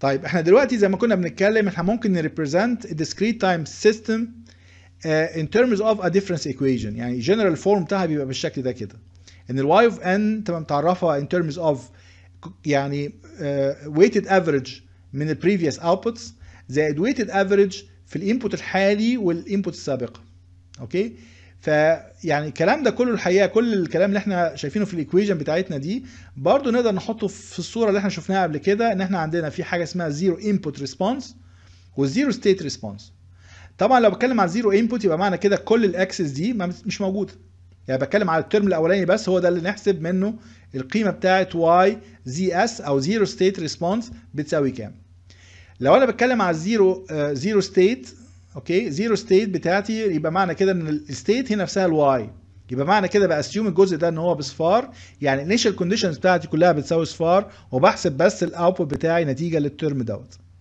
طيب احنا دلوقتي زي ما كنا بنتكلم احنا ممكن نريبريزنت discrete time system uh, in terms of a difference equation يعني general form بتاعها بيبقى بالشكل ده كده ان ال y of n تبقى متعرفه in terms of يعني uh, weighted average من ال previous outputs زائد weighted average في الانبوت الحالي والانبوت السابقه اوكي فيعني الكلام ده كله الحقيقه كل الكلام اللي احنا شايفينه في الايكويشن بتاعتنا دي برضو نقدر نحطه في الصوره اللي احنا شفناها قبل كده ان احنا عندنا في حاجه اسمها زيرو انبوت ريسبونس والزيرو ستيت ريسبونس طبعا لو بتكلم على زيرو انبوت يبقى معنى كده كل الاكسس دي مش موجوده يعني بتكلم على الترم الاولاني بس هو ده اللي نحسب منه القيمه بتاعه واي زي اس او زيرو ستيت ريسبونس بتساوي كام لو انا بتكلم على الزيرو زيرو ستيت اوكي زيرو ستيت بتاعتي يبقى معنى كده ان الستيت هي نفسها الواي يبقى معنى كده باسيوم الجزء ده ان هو بصفار يعني الانيشال كونديشنز بتاعتي كلها بتساوي صفار وبحسب بس الاوتبوت بتاعي نتيجه للترم دوت